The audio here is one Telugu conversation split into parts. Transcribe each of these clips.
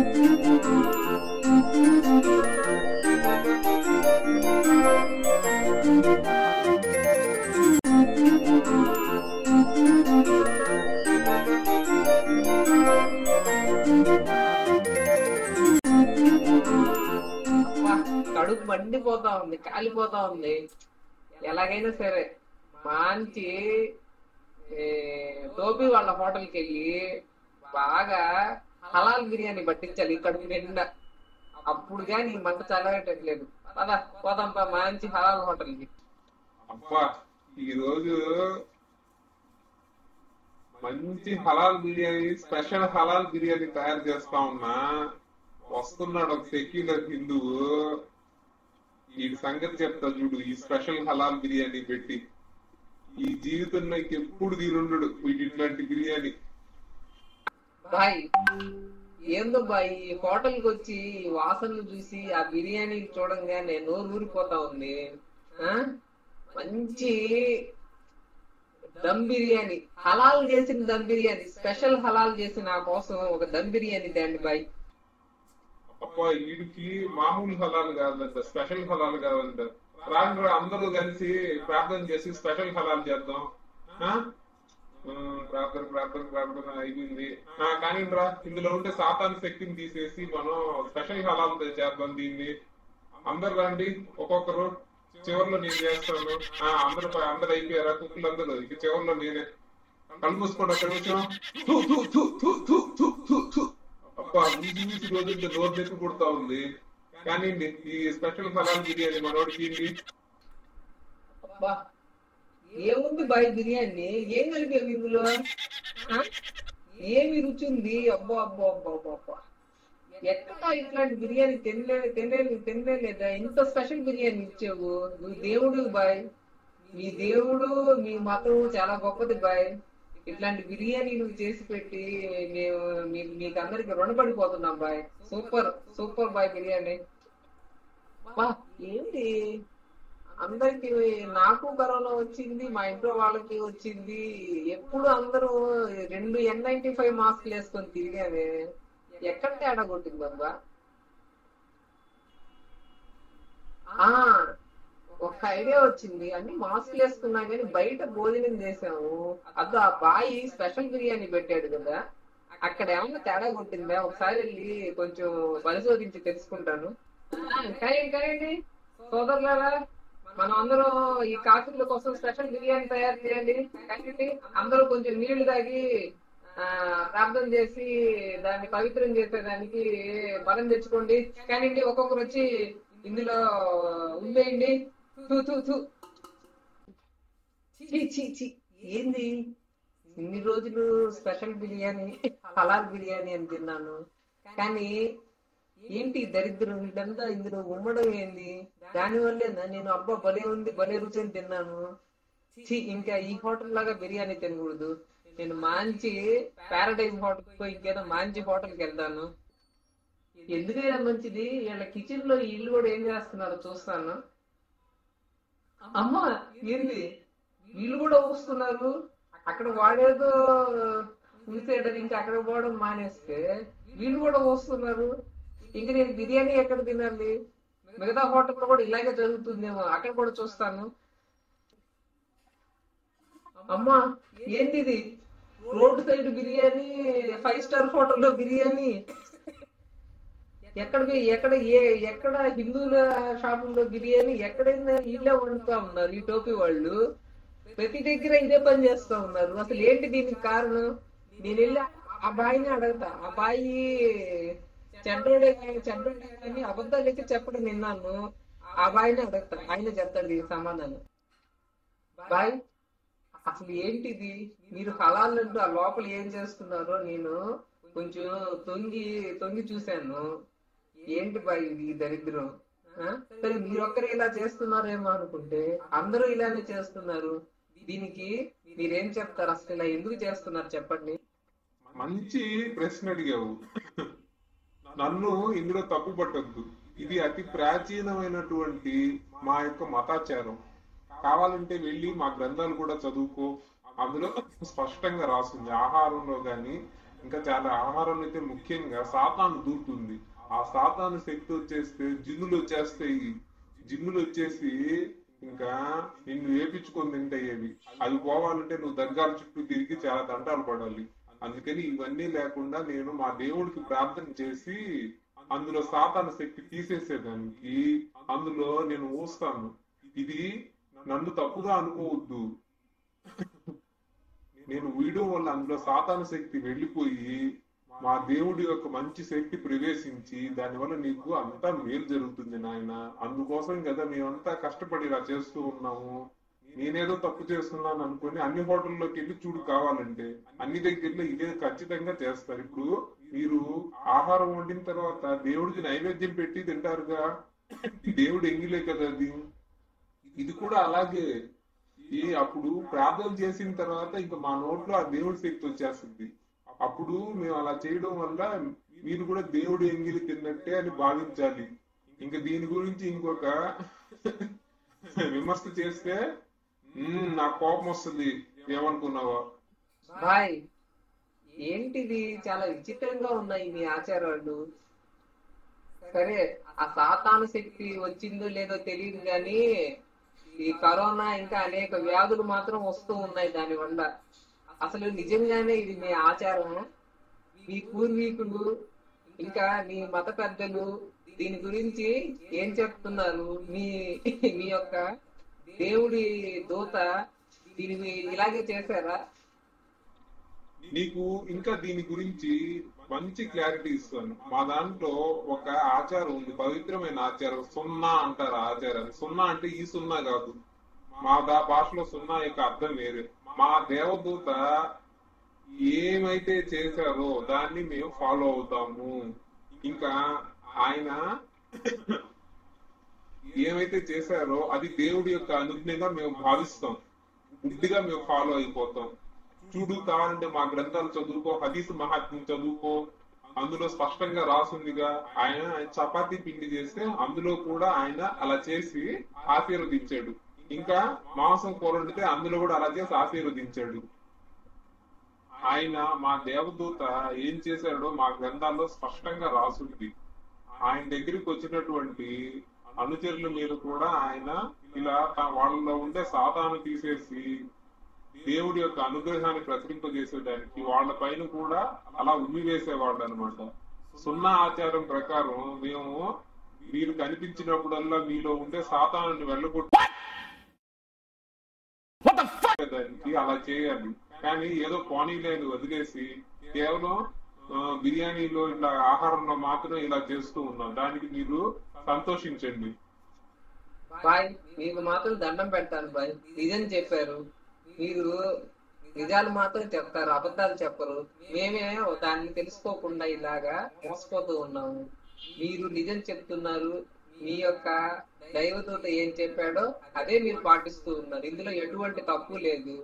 అబ్బా, కడుపు మండిపోతా ఉంది కాలిపోతా ఉంది ఎలాగైనా సరే మంచి ఏ, టోపీ వాళ్ళ హోటల్కి వెళ్ళి బాగా హలాల్ బిర్యానీ పట్టించాలి కడుపు నిండా అప్పుడు కానీ ఈ మంట చల్లగట్టట్లేదు పదా పోదాంపా మంచి హలాల్ హోటల్కి అబ్బా ఈ రోజు మంచి హలాల్ బిర్యానీ స్పెషల్ హలాల్ బిర్యానీ తయారు చేస్తా ఉన్నా వస్తున్నాడు ఒక సెక్యులర్ హిందువు ఈ సంగతి చెప్తా చూడు ఈ స్పెషల్ హలాల్ బిర్యానీ పెట్టి ఈ జీవితంలో ఎప్పుడు తినుండడు వీటి ఇట్లాంటి బిర్యానీ బాయ్ ఏందో బాయ్ ఈ హోటల్కి వచ్చి ఈ వాసనలు చూసి ఆ బిర్యానీ చూడంగానే నోరు ఊరిపోతా ఉంది ఆ మంచి దమ్ బిర్యానీ హలాల్ చేసిన దమ్ బిర్యానీ స్పెషల్ హలాల్ చేసి నా కోసం ఒక దమ్ బిర్యానీ తేండి బాయ్ అబ్బా వీడికి మామూలు హలాలు కాదంట స్పెషల్ హలాలు కాదంట రాండి రా అందరూ కలిసి ప్రార్థన చేసి స్పెషల్ హలాలు చేద్దాం ఆ? ఆ, ప్రార్థన ప్రార్థన ప్రార్థన అయిపోయింది ఆ, కానీ రా ఇందులో ఉండే సాతాన్ శక్తిని తీసేసి మనం స్పెషల్ హలాలు చేద్దాం దీన్ని అందరు రండి ఒక్కొక్కరు చివరిలో నేను చేస్తాను ఆ, అందరూ అందరు అయిపోయారా కుక్కలు అందరూ ఇక చివరిలో నేనే కళ్ళు మూసుకోండి ఒక్క నిమిషం థు, థు, థు, థు, థు, థు, థు, థు. అబ్బా మూసి మూసి రోజుల్లో నోరు నొప్పి పుడతా ఉంది కానీ ఈ స్పెషల్ హలాల్ బిర్యానీ మనోడికి ఏంటి అబ్బా ఏముంది బాయ్ బిర్యానీ ఏం కలిపావు ఇందులో ఆ? ఏమి రుచి ఉంది అబ్బా అబ్బా అబ్బా అబ్బా అబ్బా ఎక్కడ ఇట్లాంటి బిర్యానీ తినలే తినలే తినలేదా ఇంత స్పెషల్ బిర్యానీ ఇచ్చావు నువ్వు దేవుడు బాయ్ మీ దేవుడు మీ మతం చాలా గొప్పది బాయ్ ఇట్లాంటి బిర్యానీ నువ్వు చేసి పెట్టి మేము మీ- మీకు అందరికి రుణపడిపోతున్నాం బాయ్ సూపర్ సూపర్ బాయ్ బిర్యానీ బా ఏంటి అందరికి నాకు కరోనా వచ్చింది మా ఇంట్లో వాళ్ళకి వచ్చింది ఎప్పుడు అందరూ రెండు ఎన్ నైన్టీ ఫైవ్ మాస్క్లు వేసుకొని తిరిగామే ఎక్కడ తేడా కొట్టింది అబ్బా ఆ ఒక ఐడియా వచ్చింది అన్ని మాస్క్లు వేసుకున్నా కానీ బయట భోజనం చేసాము అదో ఆ బాయి స్పెషల్ బిర్యానీ పెట్టాడు కదా అక్కడ ఏమన్నా తేడా కొట్టిందా ఒకసారి వెళ్ళి కొంచెం పరిశోధించి తెలుసుకుంటాను కరెండి కరెండి సోదరులారా మనం అందరం ఈ కాఫీల కోసం స్పెషల్ బిర్యానీ తయారు చేయండి కరెండి అందరూ కొంచెం నీళ్లు తాగి ఆ, ప్రార్థన చేసి దాన్ని పవిత్రం చేసేదానికి బలం తెచ్చుకోండి కానీ ఒక్కొక్కరు వచ్చి ఇందులో ఉండేయండి తూ తూ తూ ఛీ, ఛీ, ఛీ. ఏంది ఇన్ని రోజులు స్పెషల్ బిర్యానీ హలాల్ బిర్యానీ అని తిన్నాను కానీ ఏంటి ఈ దరిద్రం వీళ్ళంతా ఇందులో ఉమ్మడం ఏంది దానివల్లేనా నేను అబ్బా భలే ఉంది భలే రుచి అని తిన్నాను ఛీ, ఇంకా ఈ హోటల్ లాగా బిర్యానీ తినకూడదు నేను మంచి పారడైజ్ హోటల్ కు ఇంకేదో మంచి హోటల్కి వెళ్తాను ఎందుకైనా మంచిది వీళ్ళ కిచెన్ లో ఈ ఇల్లు కూడా ఏం చేస్తున్నారో చూస్తాను అమ్మా ఏంది వీళ్ళు కూడా ఊస్తున్నారు అక్కడ వాడేదో ఊసేయడం ఇంకా అక్కడ పోవడం మానేస్తే వీళ్ళు కూడా ఊస్తున్నారు ఇంక నేను బిర్యానీ ఎక్కడ తినాలి మిగతా హోటల్లో కూడా ఇలాగే జరుగుతుందేమో అక్కడ కూడా చూస్తాను అమ్మా ఏంది ఇది road side biryani five star హోటల్లో బిర్యానీ ఎక్కడ పోయి- ఎక్కడ ఏ ఎక్కడ హిందువుల షాపుల్లో బిర్యానీ ఎక్కడైనా ఇల్లే వండుతా ఉన్నారు ఈ టోపీ వాళ్ళు ప్రతి దగ్గర ఇదే పని చేస్తా ఉన్నారు అసలు ఏంటి దీనికి కారణం నేను వెళ్ళి ఆ బాయిని అడగతా ఆ బాయి చెడ్డోడే కానీ చెడ్డోడే కానీ అబద్ధాలు అయితే చెప్పడం విన్నాను ఆ బాయిని అడగతా ఆయన చెప్తాడు దీనికి సమాధానం బాయ్ అసలు ఏంటిది మీరు హలాల్ అంటూ ఆ లోపల ఏం చేస్తున్నారో నేను కొంచెం తొంగి తొంగి చూశాను ఏంటి బాయ్ ఇది ఈ దరిద్రం ఆ? సరే మీరొక్కరు ఇలా చేస్తున్నారేమో అనుకుంటే అందరూ ఇలానే చేస్తున్నారు దీనికి మీరేం చెప్తారు అసలు ఇలా ఎందుకు చేస్తున్నారు చెప్పండి మంచి ప్రశ్న అడిగావు నన్ను ఇందులో తప్పు పట్టద్దు ఇది అతి ప్రాచీనమైనటువంటి మా యొక్క మతాచారం కావాలంటే వెళ్ళి మా గ్రంథాలు కూడా చదువుకో అందులో స్పష్టంగా రాస్తుంది ఆహారంలో గాని ఇంకా చాలా ఆహారం అయితే ముఖ్యంగా సాతాను దూరుతుంది ఆ సాతాను శక్తి వచ్చేస్తే జిన్నులు వచ్చేస్తాయి జిన్నులు వచ్చేసి ఇంకా నిన్ను వేపించుకొని తింటాయేవి అవి పోవాలంటే నువ్వు దర్గాల చుట్టూ తిరిగి చాలా దండాలు పడాలి అందుకని ఇవన్నీ లేకుండా నేను మా దేవుడికి ప్రార్థన చేసి అందులో సాతాన శక్తి తీసేసేదానికి అందులో నేను ఊస్తాను ఇది నన్ను తప్పుగా అనుకోవద్దు నేను వీడియో వల్ల అందులో సాతాన శక్తి వెళ్ళిపోయి మా దేవుడి యొక్క మంచి శక్తి ప్రవేశించి దానివల్ల నీకు అంతా మేలు జరుగుతుంది నాయన అందుకోసం కదా మేమంతా కష్టపడి ఇలా చేస్తూ ఉన్నాము నేనేదో తప్పు చేస్తున్నాను అనుకుని అన్ని హోటల్లోకి వెళ్ళి చూడు కావాలంటే అన్ని దగ్గరలో ఇదే ఖచ్చితంగా చేస్తారు ఇప్పుడు మీరు ఆహారం వండిన తర్వాత దేవుడికి నైవేద్యం పెట్టి తింటారుగా దేవుడు ఎంగిలే కదా అది ఇది కూడా అలాగే ఈ అప్పుడు ప్రార్థన చేసిన తర్వాత ఇంకా మా నోట్లో ఆ దేవుడి శక్తి వచ్చేస్తుంది అప్పుడు మేము అలా చేయడం వల్ల మీరు కూడా దేవుడు ఎంగిలి తిన్నట్టే అని భావించాలి ఇంకా దీని గురించి ఇంకొక విమర్శ చేస్తే "మ్మ్, నాకు కోపం వస్తుంది ఏమనుకున్నావా బాయ్ ఏంటిది చాలా విచిత్రంగా ఉన్నాయి మీ ఆచారాలు సరే ఆ సాతాను శక్తి వచ్చిందో లేదో తెలియదు కానీ ఈ కరోనా ఇంకా అనేక వ్యాధులు మాత్రం వస్తూ ఉన్నాయి దాని వల్ల అసలు నిజంగానే ఇది మీ ఆచారం మీ పూర్వీకులు ఇంకా మీ మత పెద్దలు దీని గురించి ఏం చెప్తున్నారు మీ మీ యొక్క దేవుడి దూత దీనిని ఇలాగే చేశారా నీకు ఇంకా దీని గురించి మంచి క్లారిటీ ఇస్తాను మా దాంట్లో ఒక ఆచారం ఉంది పవిత్రమైన ఆచారం సున్నా అంటారు ఆ ఆచారాన్ని సున్నా అంటే ఈ సున్నా కాదు మా దా భాషలో సున్నా యొక్క అర్థం వేరే మా దేవదూత ఏమైతే చేశారో దాన్ని మేము ఫాలో అవుతాము ఇంకా ఆయన ఏమైతే చేశారో అది దేవుడి యొక్క అనుజ్ఞగా మేము భావిస్తాం గుడ్డిగా మేము ఫాలో అయిపోతాం చూడు కావాలంటే మా గ్రంథాలు చదువుకో హదీస్ మహాత్మ్యం చదువుకో అందులో స్పష్టంగా రాసుందిగా ఆయన ఆయన చపాతీ పిండి చేస్తే అందులో కూడా ఆయన అలా చేసి ఆశీర్వదించాడు ఇంకా మాంసం కూర వండితే అందులో కూడా అలా చేసి ఆశీర్వదించాడు ఆయన మా దేవదూత ఏం చేశాడో మా గ్రంథాల్లో స్పష్టంగా రాసుంది ఆయన దగ్గరికి వచ్చినటువంటి అనుచరుల మీద కూడా ఆయన ఇలా తా- వాళ్ళలో ఉండే సాతాను తీసేసి దేవుడి యొక్క అనుగ్రహాన్ని ప్రసరింపజేసేదానికి వాళ్ళ పైన కూడా అలా ఉమ్మి వేసేవాళ్ళు అనమాట సున్నా ఆచారం ప్రకారం మేము మీరు కనిపించినప్పుడల్లా మీలో ఉండే సాతాను వెళ్ళగొట్టేదానికి అలా చేయాలి కానీ ఏదో పోనీ లేదు వదిలేసి కేవలం ఆ, బిర్యానీలో ఇలా ఆహారంలో మాత్రం ఇలా చేస్తూ ఉన్నాం దానికి మీరు సంతోషించండి బాయ్ మీకు మాత్రం దండం పెడతాను బాయ్ నిజం చెప్పారు మీరు నిజాలు మాత్రం చెప్తారు అబద్ధాలు చెప్పరు మేమే దాన్ని తెలుసుకోకుండా ఇలాగా మోసపోతూ ఉన్నాము మీరు నిజం చెప్తున్నారు మీ యొక్క దైవదూత ఏం చెప్పాడో అదే మీరు పాటిస్తూ ఉన్నారు ఇందులో ఎటువంటి తప్పు లేదు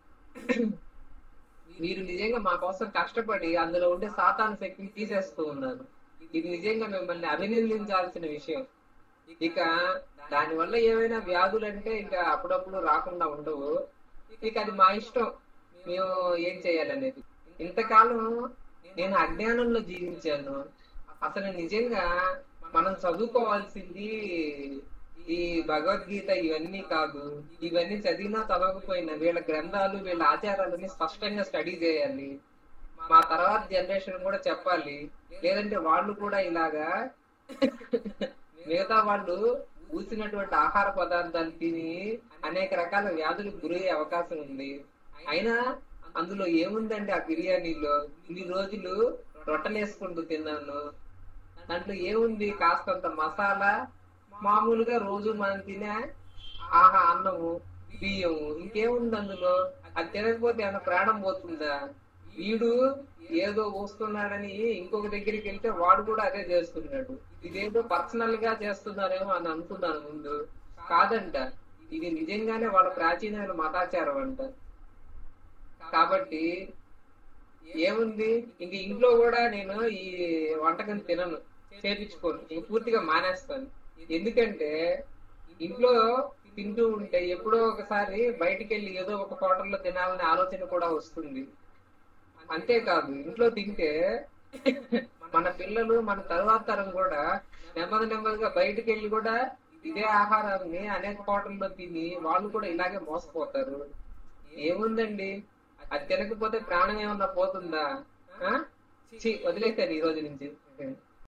మీరు నిజంగా మా కోసం కష్టపడి అందులో ఉండే సాతాను శక్తిని తీసేస్తూ ఉన్నారు ఇది నిజంగా మిమ్మల్ని అభినందించాల్సిన విషయం ఇక దానివల్ల ఏమైనా వ్యాధులు అంటే ఇక అప్పుడప్పుడు రాకుండా ఉండవు ఇక అది మా ఇష్టం మేము ఏం చేయాలనేది ఇంతకాలం నేను అజ్ఞానంలో జీవించాను అసలు నిజంగా మనం చదువుకోవాల్సింది ఈ భగవద్గీత ఇవన్నీ కాదు ఇవన్నీ చదివినా చదవకపోయినా వీళ్ళ గ్రంథాలు వీళ్ళ ఆచారాలని స్పష్టంగా స్టడీ చేయాలి మా తర్వాత జనరేషన్ కూడా చెప్పాలి లేదంటే వాళ్ళు కూడా ఇలాగా మిగతా వాళ్ళు ఊసినటువంటి ఆహార పదార్థాలు తిని అనేక రకాల వ్యాధులకు గురయ్యే అవకాశం ఉంది అయినా అందులో ఏముందంటే ఆ బిర్యానీలో ఇన్ని రోజులు రొట్టెలేసుకుంటూ తిన్నాను దాంట్లో ఏముంది కాస్తంత మసాలా మామూలుగా రోజు మనం తినే ఆహా అన్నము బియ్యము ఇంకేముంది అందులో అది తినకపోతే ఏమైనా ప్రాణం పోతుందా వీడు ఏదో వస్తున్నాడని ఇంకొక దగ్గరికి వెళ్తే వాడు కూడా అదే చేస్తున్నాడు ఇదేదో పర్సనల్ గా చేస్తున్నారేమో అని అనుకున్నాను ముందు కాదంట ఇది నిజంగానే వాళ్ళ ప్రాచీనమైన మతాచారం అంట కాబట్టి ఏముంది ఇంక ఇంట్లో కూడా నేను ఈ వంటకం తినను చేపించుకోను ఇంక పూర్తిగా మానేస్తాను ఎందుకంటే ఇంట్లో తింటూ ఉంటే ఎప్పుడో ఒకసారి బయటికి వెళ్ళి ఏదో ఒక హోటల్లో తినాలనే ఆలోచన కూడా వస్తుంది అంతేకాదు ఇంట్లో తింటే మన పిల్లలు మన తర్వాత తరం కూడా నెమ్మది నెమ్మదిగా బయటికి వెళ్ళి కూడా ఇదే ఆహారాన్ని అనేక హోటల్లో తిని వాళ్ళు కూడా ఇలాగే మోసపోతారు ఏముందండి అది తినకపోతే ప్రాణం ఏమన్నా పోతుందా ఆ? ఛీ, వదిలేసాను ఈ రోజు నుంచి